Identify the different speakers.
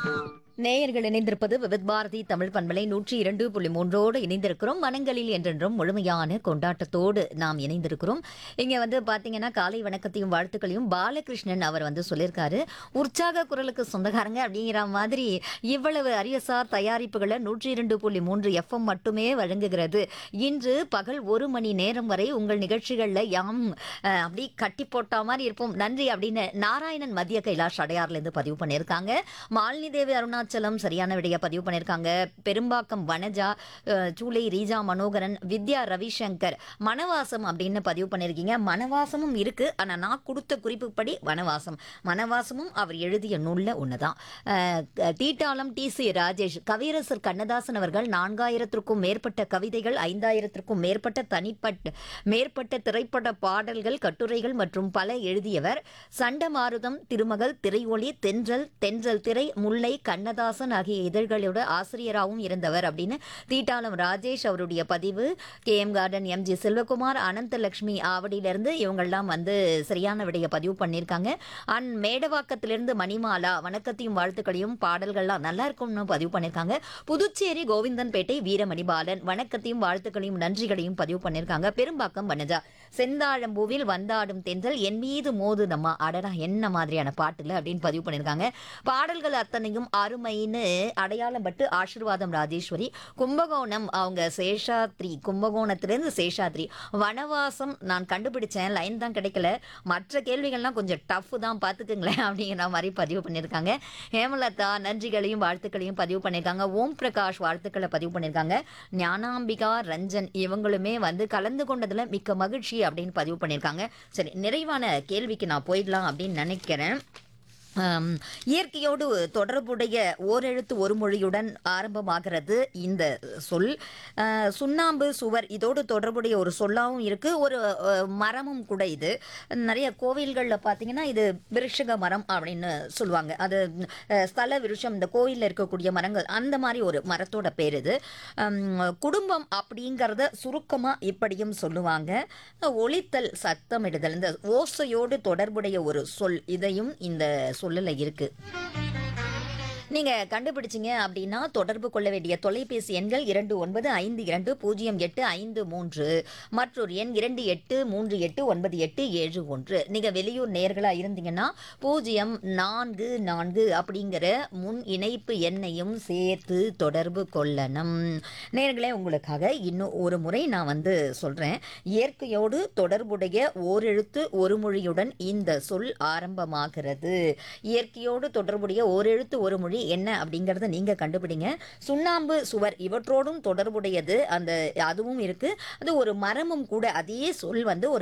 Speaker 1: நேயர்கள் இணைந்திருப்பது விவித் பாரதி தமிழ் பண்பலை நூற்றி இரண்டு புள்ளி மூன்றோடு இணைந்திருக்கிறோம் மனங்களில் என்றென்றும் முழுமையான கொண்டாட்டத்தோடு நாம் இணைந்திருக்கிறோம் இங்க வந்து பாத்தீங்கன்னா காலை வணக்கத்தையும் வாழ்த்துக்களையும் பாலகிருஷ்ணன் அவர் வந்து சொல்லியிருக்காரு உற்சாக குரலுக்கு சொந்தக்காரங்க அப்படிங்கிற மாதிரி இவ்வளவு அரியசார் தயாரிப்புகளை நூற்றி இரண்டு புள்ளி மூன்று எஃப்எம் மட்டுமே வழங்குகிறது இன்று பகல் ஒரு மணி நேரம் வரை உங்கள் நிகழ்ச்சிகள்ல யாம் அஹ், அப்படி கட்டி போட்ட மாதிரி இருப்போம் நன்றி அப்படின்னு நாராயணன் மத்திய கைலாஷ் அடையார்ல இருந்து பதிவு பண்ணியிருக்காங்க மாலினி தேவி அருணாச்சலம் சரியான விடைய பதிவு பண்ணியிருக்காங்க பெரும்பாக்கம் வனஜா அஹ், சூளை ரீஜா மனோகரன் வித்யா ரவிசங்கர் மனவாசம் அப்படின்னு பதிவு பண்ணியிருக்கீங்க மனவாசமும் இருக்கு ஆனா நான் கொடுத்த குறிப்புப்படி வனவாசம் மனவாசமும் அவர் எழுதிய நூல்ல ஒண்ணுதான் அஹ், தீட்டாளம் டி சி ராஜேஷ் கவியரசர் கண்ணதாசன் அவர்கள் நான்காயிரத்திற்கும் மேற்பட்ட கவிதைகள் ஐந்தாயிரத்திற்கும் மேற்பட்ட தனிப்பட்ட மேற்பட்ட திரைப்பட பாடல்கள் கட்டுரைகள் மற்றும் பல எழுதியவர் சண்டமாருதம் திருமகள் திரையொளி தென்றல் தென்றல் திரை முல்லை கண்ணதாசன் ஆகிய இதழ்களோட ஆசிரியராகவும் இருந்தவர் அப்படின்னு தீட்டாளம் ராஜேஷ் அவருடைய பதிவு K M garden M G Selvakumar Ananthalakshmi ஆவடியிலிருந்து இவங்கெல்லாம் வந்து சரியான விடைய பதிவு பண்ணியிருக்காங்க அண்ட் மேடவாக்கத்திலிருந்து மணிமாலா வணக்கத்தையும் வாழ்த்துக்களையும் பாடல்கள்லாம் நல்லா இருக்கும்னு பதிவு பண்ணியிருக்காங்க புதுச்சேரி கோவிந்தன்பேட்டை வீரமணி பாலன் வணக்கத்தையும் வாழ்த்துக்களையும் நன்றிகளையும் பதிவு பண்ணியிருக்காங்க பெரும்பாக்கம் வனஜா செந்தாழம்பூவில் வந்தாடும் தென்றல் என் மீது மோதுதம்மா அடடா என்ன மாதிரியான பாட்டுல அப்படின்னு பதிவு பண்ணியிருக்காங்க பாடல்கள் அத்தனையும் அருமைன்னு அடையாளம் பட்டு ஆசீர்வாதம் ராஜேஸ்வரி கும்பகோணம் அவங்க சேஷாத்ரி கும்பகோணத்திலிருந்து சேஷாத்ரி வனவாசம் நான் கண்டுபிடிச்சேன் லைன் தான் கிடைக்கல மற்ற கேள்விகள்லாம் கொஞ்சம் டஃப் தான் பார்த்துக்குங்களேன் அப்படிங்கிற மாதிரி பதிவு பண்ணியிருக்காங்க ஹேமலதா நன்றிகளையும் வாழ்த்துக்களையும் பதிவு பண்ணியிருக்காங்க ஓம் பிரகாஷ் வாழ்த்துக்களை பதிவு பண்ணியிருக்காங்க ஞானாம்பிகா ரஞ்சன் இவங்களுமே வந்து கலந்து கொண்டதுல மிக்க மகிழ்ச்சி அப்படின்னு பதிவு பண்ணியிருக்காங்க சரி நிறைவான கேள்விக்கு நான் போயிடலாம் அப்படின்னு நினைக்கிறேன் ஆம், இயற்கையோடு தொடர்புடைய ஓரெழுத்து ஒரு மொழியுடன் ஆரம்பமாகிறது இந்த சொல் ஆ, சுண்ணாம்பு சுவர் இதோடு தொடர்புடைய ஒரு சொல்லாவும் இருக்கு ஒரு அ, மரமும் கூட இது நிறைய கோவில்களில் பார்த்தீங்கன்னா இது விருஷக மரம் அப்படின்னு சொல்லுவாங்க அது அ, ஸ்தல விருஷம் இந்த கோயிலில் இருக்கக்கூடிய மரங்கள் அந்த மாதிரி ஒரு மரத்தோட பேர் இது ஆம், குடும்பம் அப்படிங்கிறத சுருக்கமாக இப்படியும் சொல்லுவாங்க ஒலித்தல் சத்தமிடுதல் இந்த ஓசையோடு தொடர்புடைய ஒரு சொல் இதையும் இந்த சொல்லில் இருக்கு நீங்க கண்டுபிடிச்சீங்க அப்படின்னா தொடர்பு கொள்ள வேண்டிய தொலைபேசி எண்கள் இரண்டு ஒன்பது ஐந்து இரண்டு பூஜ்ஜியம் எட்டு ஐந்து மூன்று மற்றொரு எண் இரண்டு எட்டு மூன்று எட்டு ஒன்பது எட்டு ஏழு ஒன்று நீங்க வெளியூர் நேர்களா இருந்தீங்கன்னா பூஜ்ஜியம் நான்கு நான்கு அப்படிங்கிற முன் இணைப்பு எண்ணையும் சேர்த்து தொடர்பு கொள்ளணும் நேர்களே உங்களுக்காக இன்னும் ஒரு முறை நான் வந்து சொல்றேன் இயற்கையோடு தொடர்புடைய ஓரெழுத்து ஒரு மொழியுடன் இந்த சொல் ஆரம்பமாகிறது இயற்கையோடு தொடர்புடைய ஓரெழுத்து ஒரு மொழி என்ன அப்படிங்கறத நீங்க கண்டுபிடிங்க சுண்ணாம்பு சுவர் இவற்றோடும் தொடர்புடையது அந்த அதுவும் இருக்கு அது ஒரு மரமும் கூட அதே சொல் வந்து ஒரு